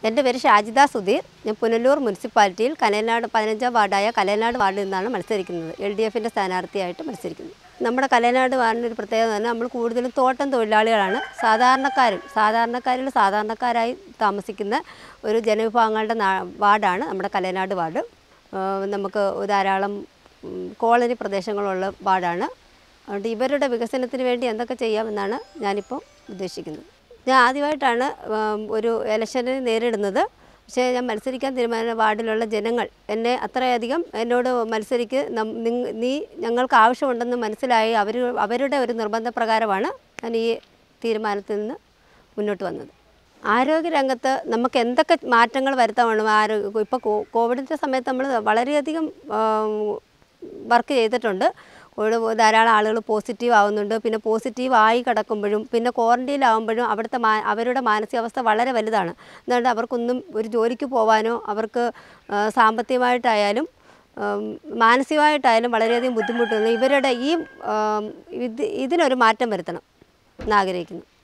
എൻ്റെ പേര് ഷാജിദ സുധീർ ഞാൻ പുനലൂർ മുനിസിപ്പാലിറ്റിയിൽ കലയനാട് പതിനഞ്ചാം വാർഡായ കലയനാട് വാർഡിൽ നിന്നാണ് മത്സരിക്കുന്നത് എൽ ഡി എഫിൻ്റെ സ്ഥാനാർത്ഥിയായിട്ട് മത്സരിക്കുന്നത് നമ്മുടെ കലയനാട് വാർഡിൻ്റെ ഒരു പ്രത്യേകത തന്നെ നമ്മൾ കൂടുതലും തോട്ടം തൊഴിലാളികളാണ് സാധാരണക്കാരും സാധാരണക്കാരിൽ സാധാരണക്കാരായി താമസിക്കുന്ന ഒരു ജനവിഭാഗങ്ങളുടെ നാ- വാർഡാണ് നമ്മുടെ കലയനാട് വാർഡ് ഏഹ് നമുക്ക് ധാരാളം ഉം, കോളനി പ്രദേശങ്ങളുള്ള വാർഡാണ് അതുകൊണ്ട് ഇവരുടെ വികസനത്തിന് വേണ്ടി എന്തൊക്കെ ചെയ്യാമെന്നാണ് ഞാനിപ്പോൾ ഉദ്ദേശിക്കുന്നത് ഞാൻ ആദ്യമായിട്ടാണ് ഉം, ഒരു ഇലക്ഷനെ നേരിടുന്നത് പക്ഷേ ഞാൻ മത്സരിക്കാൻ തീരുമാന വാർഡിലുള്ള ജനങ്ങൾ എന്നെ അത്രയധികം എന്നോട് മത്സരിക്ക് നം- നിങ്- നീ ഞങ്ങൾക്ക് ആവശ്യമുണ്ടെന്ന് മനസ്സിലായി അവർ അവരുടെ ഒരു നിർബന്ധപ്രകാരമാണ് ഞാൻ ഈ തീരുമാനത്തിൽ നിന്ന് മുന്നോട്ട് വന്നത് ആരോഗ്യരംഗത്ത് നമുക്ക് എന്തൊക്കെ മാറ്റങ്ങൾ വരുത്താമാണ് ആരോഗ്യ ഇപ്പോൾ കോവിഡിൻ്റെ സമയത്ത് നമ്മൾ വളരെയധികം വർക്ക് ചെയ്തിട്ടുണ്ട് കോവിഡ് ധാരാളം ആളുകൾ പോസിറ്റീവ് ആവുന്നുണ്ട് പിന്നെ പോസിറ്റീവ് ആയി കിടക്കുമ്പോഴും പിന്നെ ക്വാറൻറ്റീനിലാവുമ്പോഴും അവിടുത്തെ മാ അവരുടെ മാനസികാവസ്ഥ വളരെ വലുതാണ് അതുകൊണ്ട് അവർക്കൊന്നും ഒരു ജോലിക്ക് പോകാനോ അവർക്ക് ആ, സാമ്പത്തികമായിട്ടായാലും ഉം, മാനസികമായിട്ടായാലും വളരെയധികം ബുദ്ധിമുട്ടുണ്ട് ഇവരുടെ ഈ ഉം, ഇത് ഇതിനൊരു മാറ്റം വരുത്തണം എന്നാഗ്രഹിക്കുന്നു